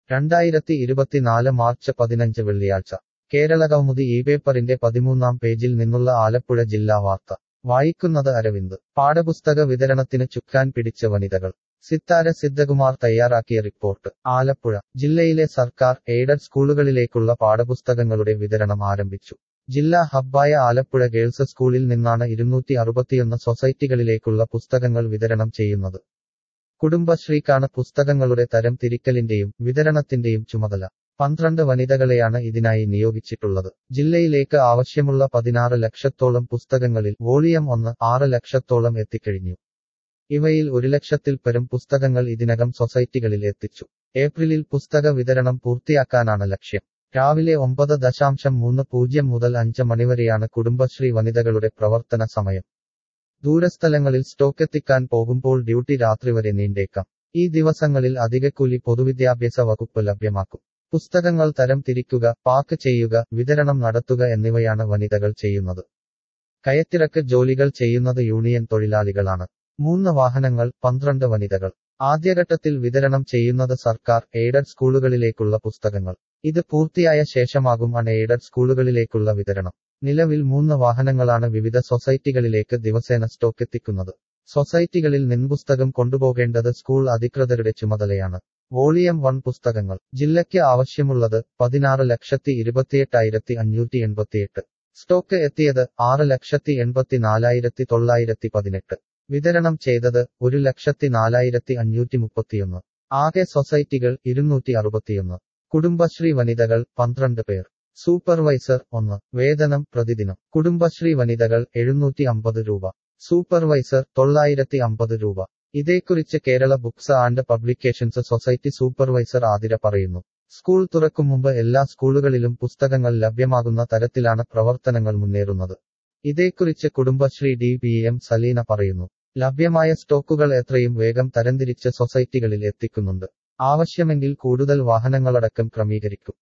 രണ്ടായിരത്തി ഇരുപത്തിനാല് മാർച്ച് പതിനഞ്ച് വെള്ളിയാഴ്ച കേരള കൗമുദി ഈ പേപ്പറിന്റെ പതിമൂന്നാം പേജിൽ നിന്നുള്ള ആലപ്പുഴ ജില്ലാ വാർത്ത വായിക്കുന്നത് അരവിന്ദ് പാഠപുസ്തക വിതരണത്തിന് ചുക്കാൻ പിടിച്ച വനിതകൾ സിത്താര സിദ്ധകുമാർ തയ്യാറാക്കിയ റിപ്പോർട്ട് ആലപ്പുഴ ജില്ലയിലെ സർക്കാർ എയ്ഡഡ് സ്കൂളുകളിലേക്കുള്ള പാഠപുസ്തകങ്ങളുടെ വിതരണം ആരംഭിച്ചു ജില്ലാ ഹബ്ബായ ആലപ്പുഴ ഗേൾസ് സ്കൂളിൽ നിന്നാണ് ഇരുന്നൂറ്റി അറുപത്തിയൊന്ന് സൊസൈറ്റികളിലേക്കുള്ള പുസ്തകങ്ങൾ വിതരണം ചെയ്യുന്നത് കുടുംബശ്രീക്കാണ് പുസ്തകങ്ങളുടെ തരം തിരിക്കലിന്റെയും വിതരണത്തിന്റെയും ചുമതല പന്ത്രണ്ട് വനിതകളെയാണ് ഇതിനായി നിയോഗിച്ചിട്ടുള്ളത് ജില്ലയിലേക്ക് ആവശ്യമുള്ള പതിനാറ് ലക്ഷത്തോളം പുസ്തകങ്ങളിൽ വോളിയം ഒന്ന് ആറ് ലക്ഷത്തോളം എത്തിക്കഴിഞ്ഞു ഇവയിൽ ഒരു ലക്ഷത്തിൽ പരം പുസ്തകങ്ങൾ ഇതിനകം സൊസൈറ്റികളിൽ എത്തിച്ചു ഏപ്രിലിൽ പുസ്തക വിതരണം പൂർത്തിയാക്കാനാണ് ലക്ഷ്യം രാവിലെ ഒമ്പത് ദശാംശം മൂന്ന് പൂജ്യം മുതൽ അഞ്ച് മണിവരെയാണ് കുടുംബശ്രീ വനിതകളുടെ പ്രവർത്തന സമയം ദൂരസ്ഥലങ്ങളിൽ സ്റ്റോക്കെത്തിക്കാൻ പോകുമ്പോൾ ഡ്യൂട്ടി രാത്രി വരെ നീണ്ടേക്കാം ഈ ദിവസങ്ങളിൽ അധികക്കൂലി പൊതുവിദ്യാഭ്യാസ വകുപ്പ് ലഭ്യമാക്കും പുസ്തകങ്ങൾ തരം തിരിക്കുക പാക്ക് ചെയ്യുക വിതരണം നടത്തുക എന്നിവയാണ് വനിതകൾ ചെയ്യുന്നത് കയറ്റിറക്ക് ജോലികൾ ചെയ്യുന്നത് യൂണിയൻ തൊഴിലാളികളാണ് മൂന്ന് വാഹനങ്ങൾ പന്ത്രണ്ട് വനിതകൾ ആദ്യഘട്ടത്തിൽ വിതരണം ചെയ്യുന്നത് സർക്കാർ എയ്ഡഡ് സ്കൂളുകളിലേക്കുള്ള പുസ്തകങ്ങൾ ഇത് പൂർത്തിയായ ശേഷമാകും അൺ എയ്ഡഡ് സ്കൂളുകളിലേക്കുള്ള വിതരണം നിലവിൽ മൂന്ന് വാഹനങ്ങളാണ് വിവിധ സൊസൈറ്റികളിലേക്ക് ദിവസേന സ്റ്റോക്കെത്തിക്കുന്നത് സൊസൈറ്റികളിൽ നിൻപുസ്തകം കൊണ്ടുപോകേണ്ടത് സ്കൂൾ അധികൃതരുടെ ചുമതലയാണ് വോളിയം വൺ പുസ്തകങ്ങൾ ജില്ലയ്ക്ക് ആവശ്യമുള്ളത് പതിനാറ് ലക്ഷത്തി ഇരുപത്തിയെട്ടായിരത്തി അഞ്ഞൂറ്റി എൺപത്തിയെട്ട് സ്റ്റോക്ക് എത്തിയത് ആറ് ലക്ഷത്തി എൺപത്തിനാലായിരത്തി തൊള്ളായിരത്തി പതിനെട്ട് വിതരണം ചെയ്തത് ഒരു ലക്ഷത്തി നാലായിരത്തി അഞ്ഞൂറ്റി മുപ്പത്തിയൊന്ന് ആകെ സൊസൈറ്റികൾ ഇരുന്നൂറ്റി അറുപത്തിയൊന്ന് കുടുംബശ്രീ വനിതകൾ പന്ത്രണ്ട് പേർ സൂപ്പർവൈസർ ഒന്ന് വേതനം പ്രതിദിനം കുടുംബശ്രീ വനിതകൾ എഴുന്നൂറ്റി അമ്പത് രൂപ സൂപ്പർവൈസർ തൊള്ളായിരത്തി അമ്പത് രൂപ ഇതേക്കുറിച്ച് Kerala books and publications society supervisor Athira പറയുന്നു സ്കൂൾ തുറക്കും മുമ്പ് എല്ലാ സ്കൂളുകളിലും പുസ്തകങ്ങൾ ലഭ്യമാകുന്ന തരത്തിലാണ് പ്രവർത്തനങ്ങൾ മുന്നേറുന്നത് ഇതേക്കുറിച്ച് Kudumbashree D P M Saleena പറയുന്നു ലഭ്യമായ സ്റ്റോക്കുകൾ എത്രയും വേഗം തരംതിരിച്ച് സൊസൈറ്റികളിൽ എത്തിക്കുന്നുണ്ട് ആവശ്യമെങ്കിൽ കൂടുതൽ വാഹനങ്ങളടക്കം ക്രമീകരിക്കും